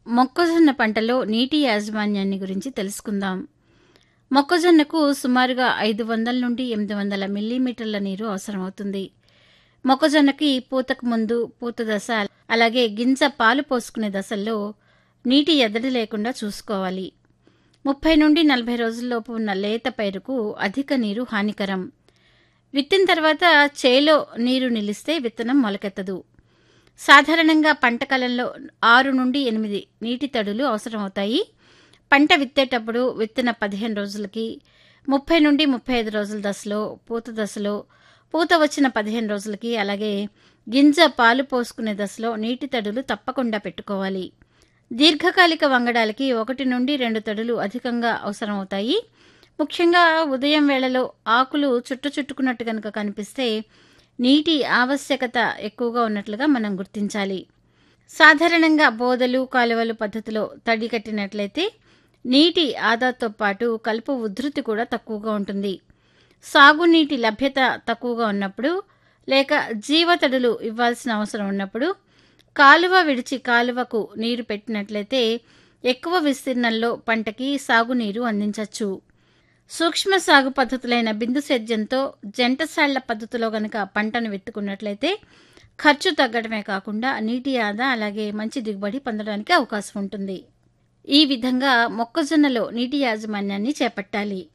మొక్కజొన్న పంటలో నీటి యాజమాన్యాన్ని గురించి తెలుసుకుందాం మొక్కజొన్నకు సుమారుగా ఐదు వందల నుండి ఎనిమిది వందల మిల్లీమీటర్ల నీరు అవసరమవుతుంది మొక్కజొన్నకి పూతకు ముందు పూత దశ అలాగే గింజ పాలు పోసుకునే దశల్లో నీటి ఎద్దడి లేకుండా చూసుకోవాలి ముప్పై నుండి నలభై రోజుల్లోపు ఉన్న లేత పైరుకు అధిక నీరు హానికరం విత్తిన తర్వాత చేలో నీరు నిలిస్తే విత్తనం మొలకెత్తదు సాధారణంగా పంట కాలంలో ఆరు నుండి ఎనిమిది నీటి తడులు అవసరమవుతాయి పంట విత్తేటప్పుడు విత్తిన పదిహేను రోజులకి ముప్పై నుండి ముప్పై ఐదు రోజుల దశలో పూత దశలో పూత వచ్చిన పదిహేను రోజులకి అలాగే గింజ పాలు పోసుకునే దశలో నీటి తడులు తప్పకుండా పెట్టుకోవాలి దీర్ఘకాలిక వంగడాలకి ఒకటి నుండి రెండు తడులు అధికంగా అవసరమవుతాయి ముఖ్యంగా ఉదయం వేళలో ఆకులు చుట్టు చుట్టుకున్నట్టు కనుక కనిపిస్తే నీటి ఆవశ్యకత ఎక్కువగా ఉన్నట్లుగా మనం గుర్తించాలి సాధారణంగా బోదలు కాలువలు పద్ధతిలో తడి కట్టినట్లయితే నీటి ఆదాతో పాటు కలుపు ఉధృతి కూడా తక్కువగా ఉంటుంది సాగునీటి లభ్యత తక్కువగా ఉన్నప్పుడు లేక జీవతడులు ఇవ్వాల్సిన అవసరం ఉన్నప్పుడు కాలువ విడిచి కాలువకు నీరు పెట్టినట్లయితే ఎక్కువ విస్తీర్ణంలో పంటకి సాగునీరు అందించవచ్చు సూక్ష్మ సాగు పద్ధతులైన బిందు సేద్యంతో జంటసాళ్ల పద్ధతిలో గనక పంటను విత్తుకున్నట్లయితే ఖర్చు తగ్గడమే కాకుండా నీటి ఆదా అలాగే మంచి దిగుబడి పొందడానికి అవకాశం ఉంటుంది ఈ విధంగా మొక్కజొన్నలో నీటి యాజమాన్యాన్ని చేపట్టాలి